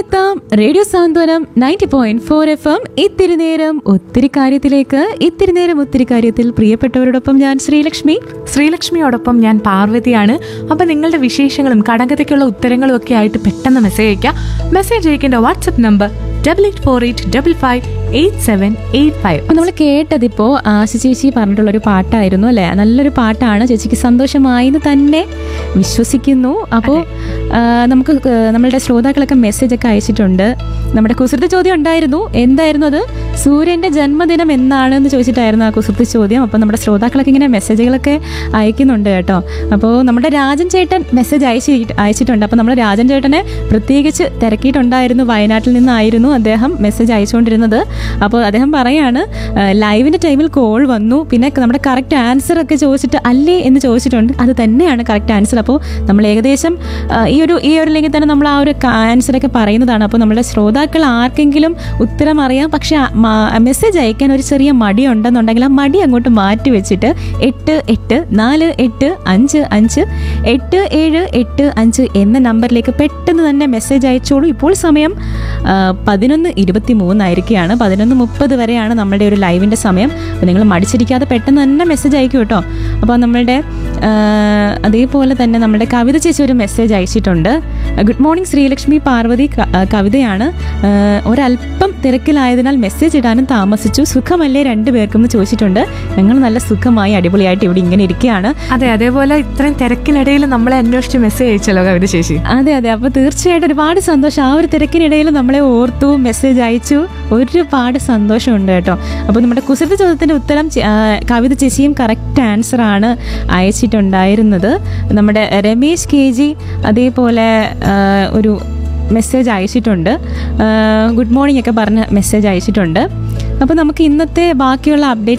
എത്താം radio Santhwanam ninety point four F M ഇത്തിരി നേരം ഒത്തിരി കാര്യത്തിലേക്ക് ഇത്തിരി നേരം ഒത്തിരി കാര്യത്തിൽ പ്രിയപ്പെട്ടവരോടൊപ്പം ഞാൻ ശ്രീലക്ഷ്മി ശ്രീലക്ഷ്മിയോടൊപ്പം ഞാൻ പാർവതിയാണ് അപ്പം നിങ്ങളുടെ വിശേഷങ്ങളും കടങ്കഥയ്ക്കുള്ള ഉത്തരങ്ങളും ഒക്കെ ആയിട്ട് പെട്ടെന്ന് മെസ്സേജ് അയക്കാം മെസ്സേജ് അയക്കേണ്ട WhatsApp number double eight four eight double five eight seven eight five അപ്പൊ നമ്മൾ കേട്ടതിപ്പോ ആശി ചേച്ചി പറഞ്ഞിട്ടുള്ള ഒരു പാട്ടായിരുന്നു അല്ലെ നല്ലൊരു പാട്ടാണ് ചേച്ചിക്ക് സന്തോഷമായി എന്ന് തന്നെ വിശ്വസിക്കുന്നു അപ്പോൾ നമുക്ക് ക- നമ്മളുടെ ശ്രോതാക്കളൊക്കെ മെസ്സേജ് ഒക്കെ അയച്ചിട്ടുണ്ട് നമ്മുടെ കുസൃതി ചോദ്യം ഉണ്ടായിരുന്നു എന്തായിരുന്നു അത് സൂര്യന്റെ ജന്മദിനം എന്നാണ് എന്ന് ചോദിച്ചിട്ടായിരുന്നു ആ കുസൃതി ചോദ്യം അപ്പോൾ നമ്മുടെ ശ്രോതാക്കളൊക്കെ ഇങ്ങനെ മെസ്സേജുകളൊക്കെ അയക്കുന്നുണ്ട് കേട്ടോ അപ്പോൾ നമ്മുടെ രാജൻ ചേട്ടൻ മെസ്സേജ് അയച്ചു അയച്ചിട്ടുണ്ട് അപ്പോൾ നമ്മൾ രാജൻ ചേട്ടനെ പ്രത്യേകിച്ച് തിരക്കിയിട്ടുണ്ടായിരുന്നു വയനാട്ടിൽ നിന്നായിരുന്നു അദ്ദേഹം മെസ്സേജ് അയച്ചുകൊണ്ടിരുന്നത് അപ്പോൾ അദ്ദേഹം പറയാണ് ആ, ലൈവിന്റെ ടൈമിൽ കോൾ വന്നു പിന്നെ നമ്മുടെ കറക്റ്റ് ആൻസർ ഒക്കെ ചോദിച്ചിട്ട് അല്ലേ എന്ന് ചോദിച്ചിട്ടുണ്ട് അത് തന്നെയാണ് കറക്റ്റ് ആൻസർ അപ്പോൾ നമ്മൾ ഏകദേശം ആ, ഈ ഒരു ഈ ഒരു ലിങ്കിൽ തന്നെ നമ്മൾ ആ ഒരു ആൻസർ ഒക്കെ പറയുന്നതാണ് അപ്പോൾ നമ്മുടെ ശ്രോതാക്കൾ ആർക്കെങ്കിലും ഉത്തരം അറിയാം പക്ഷെ മെസ്സേജ് അയക്കാൻ ഒരു ചെറിയ മടി ഉണ്ടെന്നുണ്ടെങ്കിൽ ആ മടി അങ്ങോട്ട് മാറ്റി വെച്ചിട്ട് എട്ട് എട്ട് നാല് എട്ട് അഞ്ച് അഞ്ച് എട്ട് ഏഴ് എട്ട് അഞ്ച് എന്ന നമ്പറിലേക്ക് പെട്ടെന്ന് തന്നെ മെസ്സേജ് അയച്ചോളൂ ഇപ്പോൾ സമയം ആ, പതിനൊന്ന് ഇരുപത്തി മൂന്നായിരിക്കുകയാണ് പതിനൊന്ന് മുപ്പത് വരെയാണ് നമ്മളുടെ ഒരു ലൈവിൻ്റെ സമയം അപ്പോൾ നിങ്ങൾ മടിച്ചിരിക്കാതെ പെട്ടെന്ന് തന്നെ മെസ്സേജ് അയക്കും കേട്ടോ അപ്പോൾ നമ്മളുടെ ആ, അതേപോലെ തന്നെ നമ്മുടെ കവിത ചേച്ചി ഒരു മെസ്സേജ് അയച്ചിട്ടുണ്ട് ഗുഡ് മോർണിംഗ് ശ്രീലക്ഷ്മി പാർവതി ക- ആ, കവിതയാണ് ആ, ഒരല്പം തിരക്കിലായതിനാൽ മെസ്സേജ് ഇടാനും താമസിച്ചു സുഖമല്ലേ രണ്ടുപേർക്കും എന്ന് ചോദിച്ചിട്ടുണ്ട് ഞങ്ങൾ നല്ല സുഖമായി അടിപൊളിയായിട്ട് ഇവിടെ ഇങ്ങനെ ഇരിക്കുകയാണ് അതെ അതേപോലെ ഇത്രയും തിരക്കിനിടയിൽ നമ്മളെ അന്വേഷിച്ച് മെസ്സേജ് അയച്ചല്ലോ കവിത ശേഷി അതെ അതെ അപ്പോൾ തീർച്ചയായിട്ടും ഒരുപാട് സന്തോഷം ആ ഒരു തിരക്കിനിടയിൽ നമ്മളെ ഓർത്തു മെസ്സേജ് അയച്ചു ഒരുപാട് സന്തോഷമുണ്ട് കേട്ടോ അപ്പോൾ നമ്മുടെ കുസൃതി ചോദ്യത്തിൻ്റെ ഉത്തരം ചെ- ആ, കവിത ചേച്ചിയും കറക്റ്റ് ആൻസർ ആണ് അയച്ചിട്ടുണ്ടായിരുന്നത് നമ്മുടെ രമേശ് കെ ജി അതേപോലെ ആ, ഒരു മെസ്സേജ് അയച്ചിട്ടുണ്ട് ഗുഡ് മോർണിംഗ് ഒക്കെ പറഞ്ഞ് മെസ്സേജ് അയച്ചിട്ടുണ്ട് അപ്പോൾ നമുക്ക് ഇന്നത്തെ ബാക്കിയുള്ള അപ്ഡേറ്റ്സ്